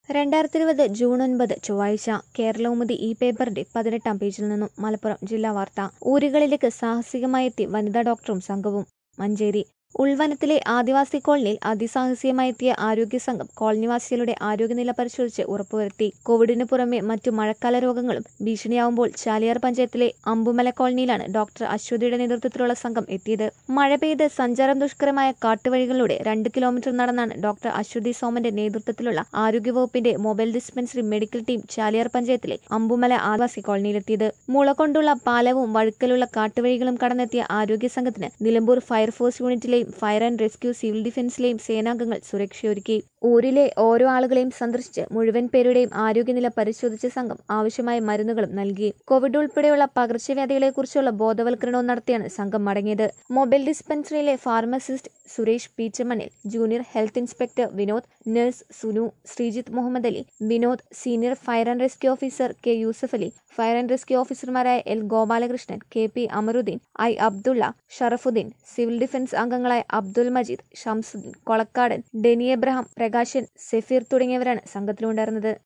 രണ്ടായിരത്തി ഇരുപത് ജൂൺ ഒൻപത് ചൊവ്വാഴ്ച കേരളൗമുദി ഈ പേപ്പറിന്റെ പതിനെട്ടാം പേജിൽ നിന്നും മലപ്പുറം ജില്ലാ വാർത്ത ഊരുകളിലേക്ക് സാഹസികമായെത്തി വനിതാ ഡോക്ടറും സംഘവും മഞ്ചേരി ഉൾവനത്തിലെ ആദിവാസി കോളനിയിൽ അതിസാഹസികമായെത്തിയ ആരോഗ്യ സംഘം കോളനിവാസികളുടെ ആരോഗ്യനില പരിശോധിച്ച് ഉറപ്പുവരുത്തി കോവിഡിന് പുറമെ മറ്റു മഴക്കാല രോഗങ്ങളും ഭീഷണിയാവുമ്പോൾ ചാലിയാർ പഞ്ചായത്തിലെ അമ്പുമല കോളനിയിലാണ് ഡോക്ടർ അശ്വതിയുടെ നേതൃത്വത്തിലുള്ള സംഘം എത്തിയത് മഴ പെയ്ത് സഞ്ചാരം ദുഷ്കരമായ കാട്ടുവഴികളിലൂടെ രണ്ട് കിലോമീറ്റർ നടന്നാണ് ഡോക്ടർ അശ്വതി സോമന്റെ നേതൃത്വത്തിലുള്ള ആരോഗ്യവകുപ്പിന്റെ mobile dispensary medical team Chaliyar പഞ്ചായത്തിലെ അമ്പുമല ആദിവാസി കോളനിയിലെത്തിയത് മുളകൊണ്ടുള്ള പാലവും വഴുക്കലുള്ള കാട്ടുവഴികളും കടന്നെത്തിയ ആരോഗ്യ സംഘത്തിന് നിലമ്പൂർ ഫയർഫോഴ്സ് യൂണിറ്റിലെയും ഫയർ ആൻഡ് റെസ്ക്യൂ സിവിൽ ഡിഫൻസിലെയും സേനാംഗങ്ങൾ സുരക്ഷയൊരുക്കി ഊരിലെ ഓരോ ആളുകളെയും സന്ദർശിച്ച് മുഴുവൻ പേരുടെയും ആരോഗ്യനില പരിശോധിച്ച സംഘം ആവശ്യമായ മരുന്നുകളും നൽകി കോവിഡ് ഉൾപ്പെടെയുള്ള പകർച്ചവ്യാധികളെക്കുറിച്ചുള്ള ബോധവൽക്കരണവും നടത്തിയാണ് സംഘം മടങ്ങിയത് മൊബൈൽ ഡിസ്പെൻസറിയിലെ ഫാർമസിസ്റ്റ് സുരേഷ് പീച്ചമണിൽ junior health inspector Vinod nurse Sunu Sreejith Muhammad Ali Vinod senior fire and rescue officer K Yusuf Ali fire and rescue ഓഫീസർമാരായ L Gopalakrishnan K P Amaruddin I Abdulla Sharafuddin civil defence അംഗങ്ങളായ അബ്ദുൽ മജീദ് ഷംസുദ്ദീൻ കൊളക്കാടൻ ഡെനി എബ്രഹാം പ്രകാശൻ സെഫീർ തുടങ്ങിയവരാണ് സംഘത്തിലുണ്ടായിരുന്നത്